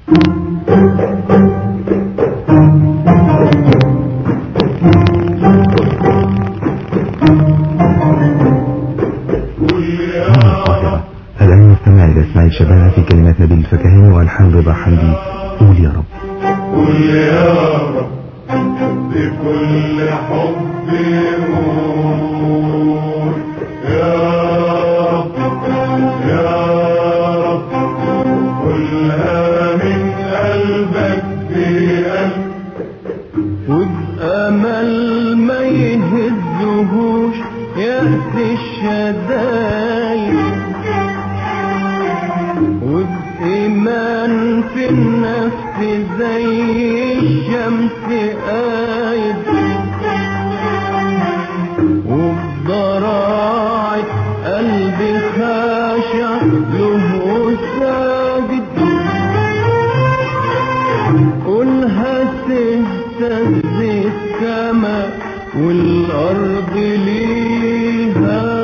هنا القاهرة الآن نستمع إلى إسماعيل شبانة في كلمات نبيل الفكهاني وألحان رضا حمدي قول يا رب قل يا رب بكل حب قول يا رب يا رب قلها من قلبك بقلب وبأمل ما يهزهوش يأس الشدايد وبإيمان في النفس زي الشمس قايد وبضراعة قلبي خاشع له ساجد قولها تهتز السما والأرض ليها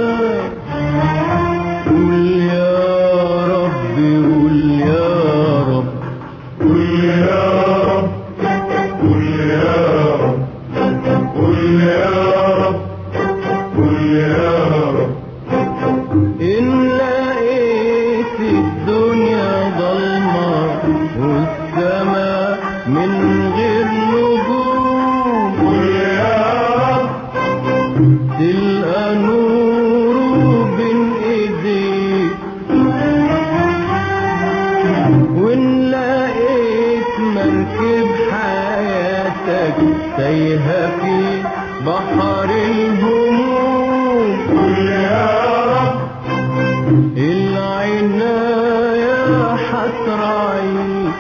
قول يا رب قول يا رب قل يا رب قل يا رب قل يا رب قل يا رب إن لقيت الدنيا ضلمة والسما من غير نجوم قل يا رب تلقى نور بين ايديك وان لقيت مركب حياتك تايهة في بحر الهموم قل يا رب العناية حتراعيك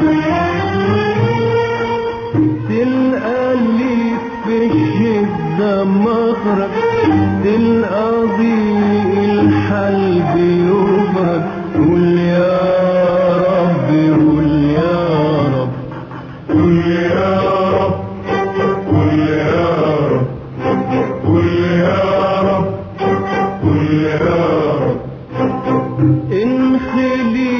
تلقى لي في الشدة مخرج تلقى ضيق الحل بيبرد قول يا رب قول يا رب قل يا رب قل يا رب قل يا رب قل يا رب انخلي